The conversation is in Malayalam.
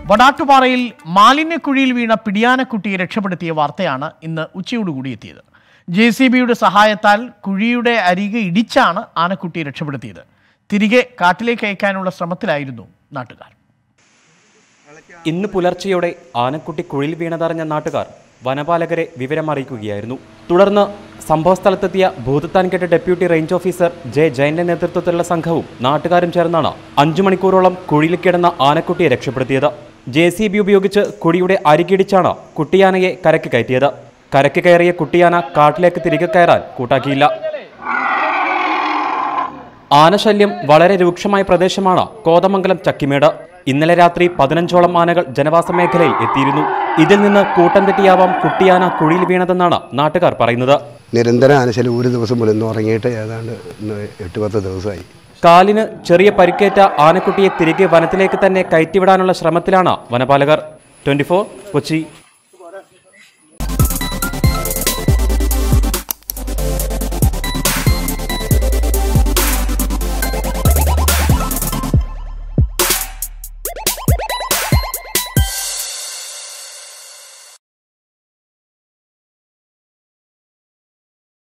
വടാട്ടുപാറയിൽ മാലിന്യക്കുഴിയിൽ വീണ പിടിയാനക്കുട്ടിയെ രക്ഷപ്പെടുത്തിയ വാർത്തയാണ് ഇന്ന് ഉച്ചയോടുകൂടി എത്തിയത് ജെ സി ബിയുടെ സഹായത്താൽ കുഴിയുടെ അരികെ ഇടിച്ചാണ് ആനക്കുട്ടിയെ രക്ഷപ്പെടുത്തിയത് തിരികെ കാട്ടിലേക്ക് അയക്കാനുള്ള ശ്രമത്തിലായിരുന്നു നാട്ടുകാർ ഇന്ന് പുലർച്ചെയോടെ ആനക്കുട്ടി കുഴിൽ വീണതറിഞ്ഞ നാട്ടുകാർ വനപാലകരെ വിവരമറിയിക്കുകയായിരുന്നു തുടർന്ന് സംഭവസ്ഥലത്തെത്തിയ Bhoothathankettu deputy range officer J ജയന്റെ നേതൃത്വത്തിലുള്ള സംഘവും നാട്ടുകാരും ചേർന്നാണ് അഞ്ചു മണിക്കൂറോളം കുഴിയിൽ കിടന്ന ആനക്കുട്ടിയെ രക്ഷപ്പെടുത്തിയത് ജെ സി ബി ഉപയോഗിച്ച് കുഴിയുടെ അരികിടിച്ചാണ് കുട്ടിയാനയെ കരയ്ക്ക് കയറ്റിയത് കരയ്ക്ക് കയറിയ കുട്ടിയാന കാട്ടിലേക്ക് തിരികെ കയറാൻ കൂട്ടാക്കിയില്ല ആനശല്യം വളരെ രൂക്ഷമായ പ്രദേശമാണ് കോതമംഗലം ചക്കിമേട് ഇന്നലെ രാത്രി പതിനഞ്ചോളം ആനകൾ ജനവാസ മേഖലയിൽ എത്തിയിരുന്നു ഇതിൽ നിന്ന് കൂട്ടം തെറ്റിയാവാം കുട്ടിയാന കുഴിയിൽ വീണതെന്നാണ് നാട്ടുകാർ പറയുന്നത് നിരന്തര ആനശല്യം ഒരു ദിവസം പോലും ഇന്ന് ഉറങ്ങിയിട്ട് ഏതാണ്ട് ഇന്ന് എട്ട് പത്ത് ദിവസമായി കാലിന് ചെറിയ പരിക്കേറ്റ ആനക്കുട്ടിയെ തിരികെ വനത്തിലേക്ക് തന്നെ കയറ്റിവിടാനുള്ള ശ്രമത്തിലാണ് വനപാലകർ ട്വന്റി കൊച്ചി